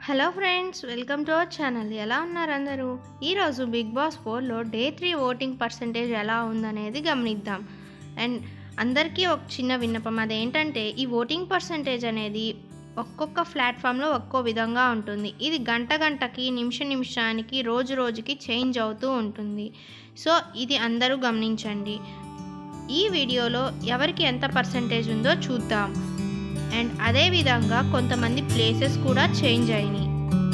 hello friends welcome to our channel ఎలా ఉన్నారు అందరూ ఈరోజు బిగ్ బాస్ ఫోర్లో డే త్రీ ఓటింగ్ పర్సంటేజ్ ఎలా ఉందనేది గమనిద్దాం అండ్ అందరికీ ఒక చిన్న విన్నపం అదేంటంటే ఈ ఓటింగ్ పర్సంటేజ్ అనేది ఒక్కొక్క ప్లాట్ఫామ్లో ఒక్కో విధంగా ఉంటుంది ఇది గంట గంటకి నిమిష నిమిషానికి రోజు రోజుకి చేంజ్ అవుతూ ఉంటుంది సో ఇది అందరూ గమనించండి ఈ వీడియోలో ఎవరికి ఎంత పర్సంటేజ్ ఉందో చూద్దాం అండ్ అదేవిధంగా కొంతమంది ప్లేసెస్ కూడా చేంజ్ అయినాయి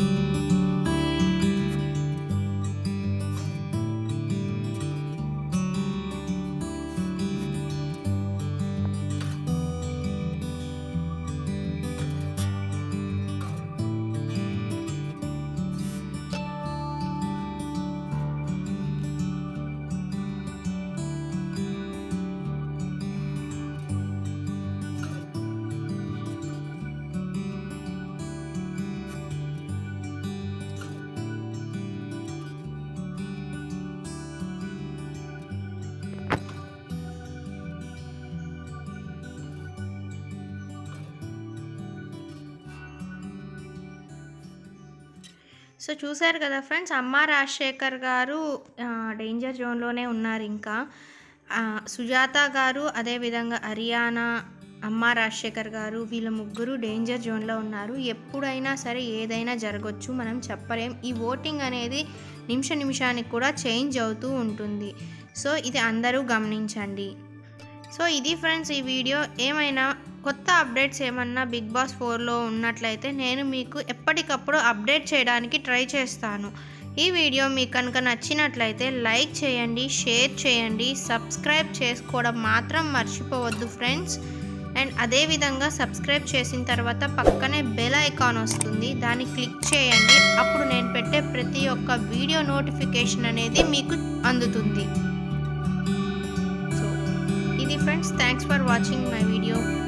సో చూశారు కదా ఫ్రెండ్స్ అమ్మ రాజశేఖర్ గారు ఆ, డేంజర్ జోన్లోనే ఉన్నారు ఇంకా ఆ, సుజాత గారు అదేవిధంగా హరియానా అమ్మ రాజశేఖర్ గారు వీళ్ళ ముగ్గురు డేంజర్ జోన్లో ఉన్నారు ఎప్పుడైనా సరే ఏదైనా జరగచ్చు మనం చెప్పలేం ఈ ఓటింగ్ అనేది నిమిష నిమిషానికి కూడా చేంజ్ అవుతూ ఉంటుంది సో ఇది అందరూ గమనించండి సో ఇది ఫ్రెండ్స్ ఈ వీడియో ఏమైనా కొత్త అప్డేట్స్ ఏమన్నా బిగ్ బాస్ ఫోర్లో ఉన్నట్లయితే నేను మీకు ఎప్పటికప్పుడు అప్డేట్ చేయడానికి ట్రై చేస్తాను ఈ వీడియో మీకు కనుక నచ్చినట్లయితే లైక్ చేయండి షేర్ చేయండి సబ్స్క్రైబ్ చేసుకోవడం మాత్రం మర్చిపోవద్దు ఫ్రెండ్స్ అండ్ అదేవిధంగా సబ్స్క్రైబ్ చేసిన తర్వాత పక్కనే బెల్ ఐకాన్ వస్తుంది దాన్ని క్లిక్ చేయండి అప్పుడు నేను పెట్టే ప్రతి ఒక్క వీడియో నోటిఫికేషన్ అనేది మీకు అందుతుంది సో ఇది friends thanks for watching my video